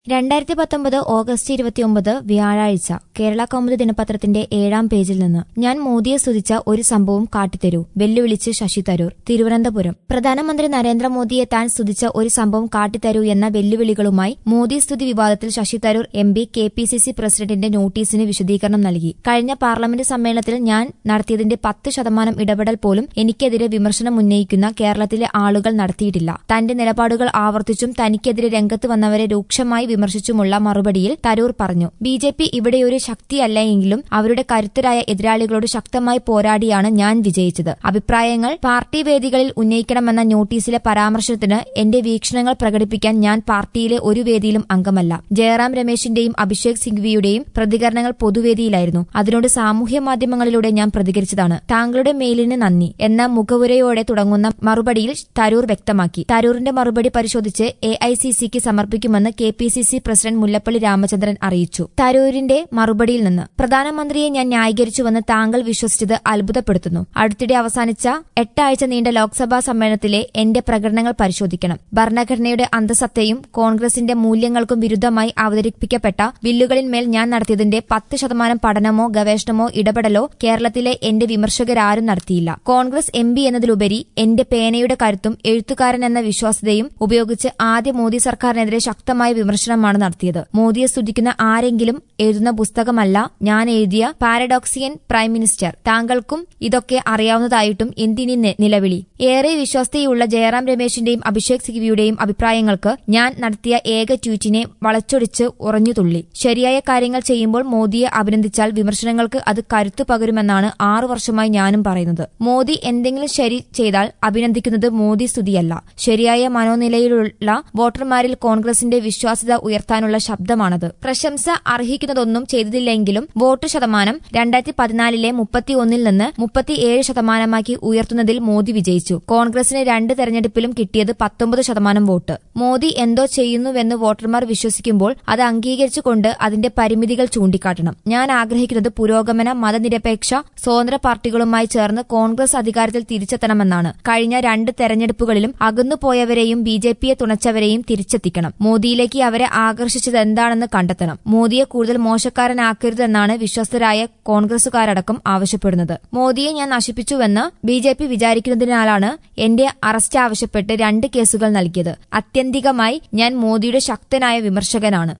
രണ്ടായിരത്തി പത്തൊമ്പത് ഓഗസ്റ്റ് ഇരുപത്തിയൊമ്പത് വ്യാഴാഴ്ച കേരള കൗമുദി ദിനപത്രത്തിന്റെ ഏഴാം പേജിൽ നിന്ന് ഞാൻ മോദിയെ സ്തുതിച്ച ഒരു സംഭവം കാട്ടിത്തരൂ വെല്ലുവിളിച്ച് ശശി തരൂർ തിരുവനന്തപുരം പ്രധാനമന്ത്രി നരേന്ദ്രമോദിയെ താൻ സ്തുതിച്ച ഒരു സംഭവം കാട്ടിത്തരൂ എന്ന വെല്ലുവിളികളുമായി മോദി സ്തുതി വിവാദത്തിൽ Shashi Tharoor M P K P C C പ്രസിഡന്റിന്റെ നോട്ടീസിന് വിശദീകരണം നൽകി കഴിഞ്ഞ പാർലമെന്റ് സമ്മേളനത്തിൽ ഞാൻ നടത്തിയതിന്റെ പത്ത് ശതമാനം ഇടപെടൽ പോലും എനിക്കെതിരെ വിമർശനം ഉന്നയിക്കുന്ന കേരളത്തിലെ ആളുകൾ നടത്തിയിട്ടില്ല തന്റെ നിലപാടുകൾ ആവർത്തിച്ചും തനിക്കെതിരെ രംഗത്ത് വന്നവരെ രൂക്ഷമായി വിമർശിച്ചുമുള്ള മറുപടിയിൽ തരൂർ പറഞ്ഞു ബി ജെ പി ഇവിടെയൊരു ശക്തിയല്ല എങ്കിലും അവരുടെ കരുത്തരായ എതിരാളികളോട് ശക്തമായി പോരാടിയാണ് ഞാൻ വിജയിച്ചത് അഭിപ്രായങ്ങൾ പാർട്ടി വേദികളിൽ ഉന്നയിക്കണമെന്ന നോട്ടീസിലെ പരാമർശത്തിന് എന്റെ വീക്ഷണങ്ങൾ പ്രകടിപ്പിക്കാൻ ഞാൻ പാർട്ടിയിലെ ഒരു വേദിയിലും അംഗമല്ല ജയറാം രമേശിന്റെയും അഭിഷേക് സിംഗ്വിയുടെയും പ്രതികരണങ്ങൾ പൊതുവേദിയിലായിരുന്നു അതിനോട് സാമൂഹ്യ മാധ്യമങ്ങളിലൂടെ ഞാൻ പ്രതികരിച്ചതാണ് താങ്കളുടെ മെയിലിന് നന്ദി എന്ന മുഖവുരയോടെ തുടങ്ങുന്ന മറുപടിയിൽ തരൂർ വ്യക്തമാക്കി തരൂറിന്റെ മറുപടി പരിശോധിച്ച് എ ഐ സി സിക്ക് സമർപ്പിക്കുമെന്ന് K P C C president Mullappally Ramachandran അറിയിച്ചു തരൂരിന്റെ മറുപടിയിൽ നിന്ന് പ്രധാനമന്ത്രിയെ ഞാൻ ന്യായീകരിച്ചുവെന്ന് താങ്കൾ വിശ്വസിച്ചത് അത്ഭുതപ്പെടുത്തുന്നു അടുത്തിടെ അവസാനിച്ച എട്ടാഴ്ച നീണ്ട ലോക്സഭാ സമ്മേളനത്തിലെ എന്റെ പ്രകടനങ്ങൾ പരിശോധിക്കണം ഭരണഘടനയുടെ അന്തസത്തയും കോൺഗ്രസിന്റെ മൂല്യങ്ങൾക്കും വിരുദ്ധമായി അവതരിപ്പിക്കപ്പെട്ട ബില്ലുകളിന്മേൽ ഞാൻ നടത്തിയതിന്റെ പത്ത് ശതമാനം പഠനമോ ഗവേഷണമോ ഇടപെടലോ കേരളത്തിലെ എന്റെ വിമർശകരാരും നടത്തിയില്ല കോൺഗ്രസ് എം പി എന്നതിലുപരി എന്റെ പേനയുടെ കരുത്തും എഴുത്തുകാരൻ എന്ന വിശ്വാസ്യതയും ഉപയോഗിച്ച് ആദ്യ മോദി സർക്കാരിനെതിരെ ശക്തമായ വിമർശനമാണ് നടത്തിയത് മോദിയെ സ്തുതിക്കുന്ന ആരെങ്കിലും എഴുതുന്ന പുസ്തകമല്ല ഞാൻ എഴുതിയ പാരഡോക്സിയൻ പ്രൈം മിനിസ്റ്റർ താങ്കൾക്കും ഇതൊക്കെ അറിയാവുന്നതായിട്ടും എന്തിനി നി- നിലവിളി ഏറെ വിശ്വസ്തയുള്ള ജയറാം രമേശിന്റെയും അഭിഷേക് സിംഗ്വിയുടെയും അഭിപ്രായങ്ങൾക്ക് ഞാൻ നടത്തിയ ഏക ട്വീറ്റിനെ വളച്ചൊടിച്ച് ഉറഞ്ഞുതുള്ളി ശരിയായ കാര്യങ്ങൾ ചെയ്യുമ്പോൾ മോദിയെ അഭിനന്ദിച്ചാൽ വിമർശനങ്ങൾക്ക് അത് കരുത്തു പകരുമെന്നാണ് ആറു വർഷമായി ഞാനും പറയുന്നത് മോദി എന്തെങ്കിലും ശരി ചെയ്താൽ അഭിനന്ദിക്കുന്നത് മോദി സ്തുതിയല്ല ശരിയായ മനോനിലയിലുള്ള വോട്ടർമാരിൽ കോൺഗ്രസിന്റെ വിശ്വാസ്യത ഉയർത്താനുള്ള ശബ്ദമാണത് പ്രശംസ അർഹിക്കുന്നതൊന്നും ചെയ്തില്ലെങ്കിലും വോട്ട് ശതമാനം രണ്ടായിരത്തി പതിനാലിലെ മുപ്പത്തിയൊന്നിൽ നിന്ന് മുപ്പത്തിയേഴ് ശതമാനമാക്കി ഉയർത്തുന്നതിൽ മോദി വിജയിച്ചു കോൺഗ്രസിന് രണ്ട് തെരഞ്ഞെടുപ്പിലും കിട്ടിയത് പത്തൊമ്പത് ശതമാനം വോട്ട് മോദി എന്തോ ചെയ്യുന്നുവെന്ന് വോട്ടർമാർ വിശ്വസിക്കുമ്പോൾ അത് അംഗീകരിച്ചുകൊണ്ട് അതിന്റെ പരിമിതികൾ ചൂണ്ടിക്കാട്ടണം ഞാൻ ആഗ്രഹിക്കുന്നത് പുരോഗമന മതനിരപേക്ഷ സ്വതന്ത്ര പാർട്ടികളുമായി ചേർന്ന് കോൺഗ്രസ് അധികാരത്തിൽ തിരിച്ചെത്തണമെന്നാണ് കഴിഞ്ഞ രണ്ട് തെരഞ്ഞെടുപ്പുകളിലും അകന്നുപോയവരെയും ബി ജെ പിയെ തുണച്ചവരെയും തിരിച്ചെത്തിക്കണം മോദിയിലേക്ക് അവരെ ആകർഷിച്ചത് എന്താണെന്ന് കണ്ടെത്തണം മോദിയെ കൂടുതൽ മോശക്കാരനാക്കരുതെന്നാണ് വിശ്വസ്തരായ കോൺഗ്രസുകാരടക്കം ആവശ്യപ്പെടുന്നത് മോദിയെ ഞാൻ നശിപ്പിച്ചുവെന്ന് ബി ജെ പി വിചാരിക്കുന്നതിനാലാണ് എന്റെ അറസ്റ്റ് ആവശ്യപ്പെട്ട് രണ്ട് കേസുകൾ നൽകിയത് അത്യന്തികമായി ഞാൻ മോദിയുടെ ശക്തനായ വിമർശകനാണ്